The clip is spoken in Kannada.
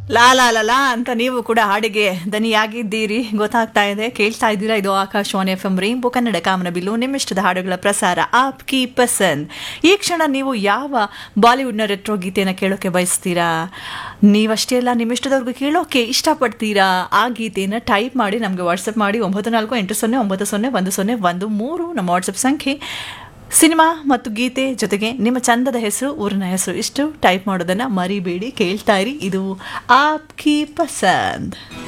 ಲಾ ಲಾ ಲಾ ಲಾ ಅಂತ ನೀವು ಕೂಡ ಹಾಡಿಗೆ ದನಿಯಾಗಿದ್ದೀರಿ ಗೊತ್ತಾಗ್ತಾ ಇದೆ ಕೇಳ್ತಾ ಇದ್ದೀರಾ ಇದು Akashvani F M Rainbow Kannada ಕಾಮನ ಬಿಲ್ಲು ನಿಮ್ಮಿಷ್ಟದ ಹಾಡುಗಳ ಪ್ರಸಾರ ಆಪ್ ಕಿ ಪಸಂದ್ ಈ ಕ್ಷಣ ನೀವು ಯಾವ ಬಾಲಿವುಡ್ನ ರೆಟ್ರೋ ಗೀತೆಯನ್ನು ಕೇಳೋಕೆ ಬಯಸ್ತೀರಾ ನೀವಷ್ಟೇ ಅಲ್ಲ ನಿಮ್ಮಿಷ್ಟದವ್ರಿಗೆ ಕೇಳೋಕೆ ಇಷ್ಟಪಡ್ತೀರಾ ಆ ಗೀತೆಯನ್ನು ಟೈಪ್ ಮಾಡಿ ನಮಗೆ ವಾಟ್ಸಪ್ ಮಾಡಿ ಒಂಬತ್ತು ನಾಲ್ಕು ಎಂಟು ಸೊನ್ನೆ ಒಂಬತ್ತು ಸೊನ್ನೆ ಒಂದು ಸೊನ್ನೆ ಒಂದು ಮೂರು ನಮ್ಮ ವಾಟ್ಸಪ್ ಸಂಖ್ಯೆ ಸಿನಿಮಾ ಮತ್ತು ಗೀತೆ ಜೊತೆಗೆ ನಿಮ್ಮ ಚಂದದ ಹೆಸರು ಊರಿನ ಹೆಸರು ಇಷ್ಟು ಟೈಪ್ ಮಾಡೋದನ್ನ ಮರಿಬೇಡಿ ಕೇಳ್ತಾ ಇರಿ ಇದು ಆಪ್ ಕಿ ಪಸಂದ್